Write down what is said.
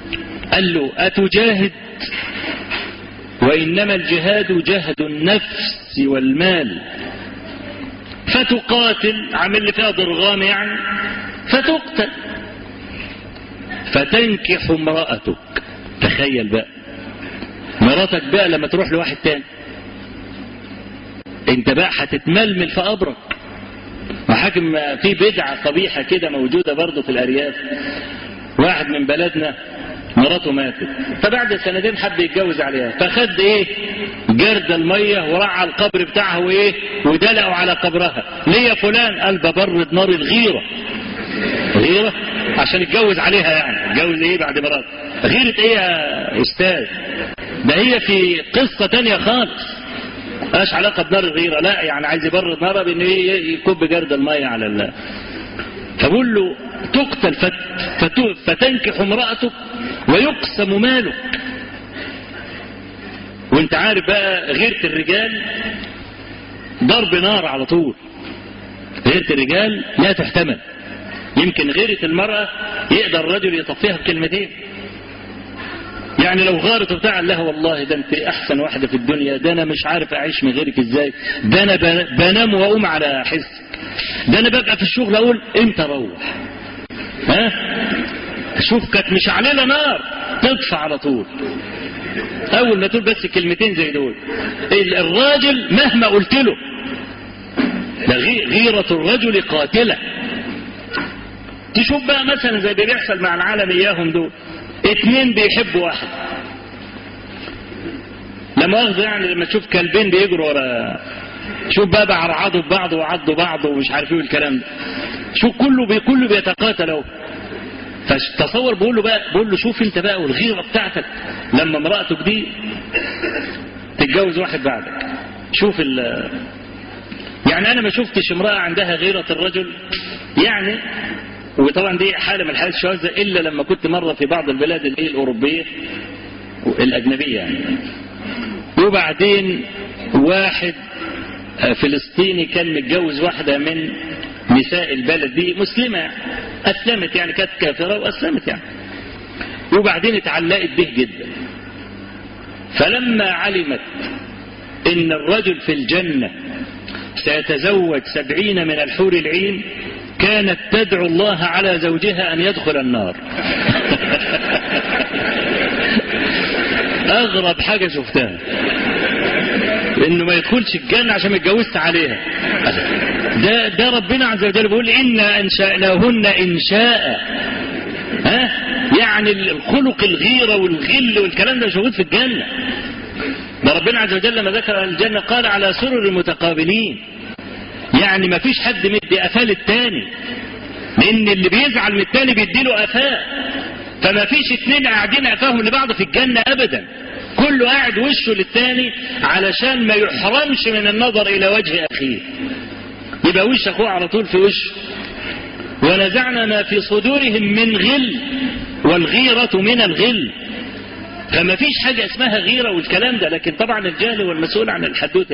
قال له أتجاهد وإنما الجهاد جهد النفس والمال فتقاتل عامل لي فيها ضرغام يعني فتقتل فتنكح امرأتك تخيل بقى مراتك بقى لما تروح لواحد تاني انت بقى هتتململ في قبرك وحاكم في بدعة قبيحة كده موجودة برضه في الأرياف واحد من بلدنا مراته ماتت فبعد سنتين حب يتجوز عليها فخد ايه جرد المية وراح على القبر بتاعها وايه ودلقوا على قبرها ليه يا فلان قال ببرد نار الغيرة غيرة عشان يتجوز عليها يعني يتجوز ايه بعد مرات غيرة ايه يا استاذ ده هي في قصة تانية خالص ملهاش علاقة بنار الغيرة لا يعني عايز يبرد نارها بان يكب جرد المية على الله فبقول له تقتل فت فت فتنكح امرأتك ويقسم مالك وانت عارف بقى غيرة الرجال ضرب نار على طول غيرة الرجال لا تحتمل يمكن غيرة المرأة يقدر الرجل يطفيها بكلمتين يعني لو غارت وبتاع الله والله ده انت احسن واحدة في الدنيا ده انا مش عارف اعيش من غيرك ازاي ده انا بنام واقوم على حسك ده انا ببقى في الشغل اقول امتى اروح ها شوف كانت مش علينا نار تطفى على طول اول ما تقول بس كلمتين زي دول الراجل مهما قلت له ده غيرة الرجل قاتلة تشوف بقى مثلا زي اللي بيحصل مع العالم اياهم دول اتنين بيحبوا واحد لما اخذ يعني لما تشوف كلبين بيجروا ورا شوف بقى بعرعضوا ببعض وعضوا بعض ومش عارف ايه الكلام ده شوف كله بي كله بيتقاتل اهو فتصور بقول له بقى بقول له شوف انت بقى والغيره بتاعتك لما امراتك دي تتجوز واحد بعدك شوف ال يعني انا ما شفتش امراه عندها غيره الرجل يعني وطبعا دي حاله من الحالات الشاذه الا لما كنت مره في بعض البلاد الايه الاوروبيه الاجنبيه يعني وبعدين واحد فلسطيني كان متجوز واحده من نساء البلد دي مسلمه اسلمت يعني كانت كافره واسلمت يعني وبعدين اتعلقت به جدا فلما علمت ان الرجل في الجنه سيتزوج سبعين من الحور العين كانت تدعو الله على زوجها أن يدخل النار أغرب حاجة شفتها إنه ما يدخلش الجنة عشان ما اتجوزت عليها ده, ده ربنا عز وجل بيقول إنا أنشأناهن إنشاء ها يعني الخلق الغيرة والغل والكلام ده مش موجود في الجنة ده ربنا عز وجل لما ذكر الجنة قال على سرر متقابلين يعني ما فيش حد مدي قفاه للتاني لان اللي بيزعل من التاني بيديله قفاه فما فيش اتنين قاعدين قفاهم لبعض في الجنة ابدا كله قاعد وشه للتاني علشان ما يحرمش من النظر الى وجه اخيه يبقى وش اخوه على طول في وشه ونزعنا ما في صدورهم من غل والغيرة من الغل فما فيش حاجة اسمها غيرة والكلام ده لكن طبعا الجهل والمسؤول عن الحدوثة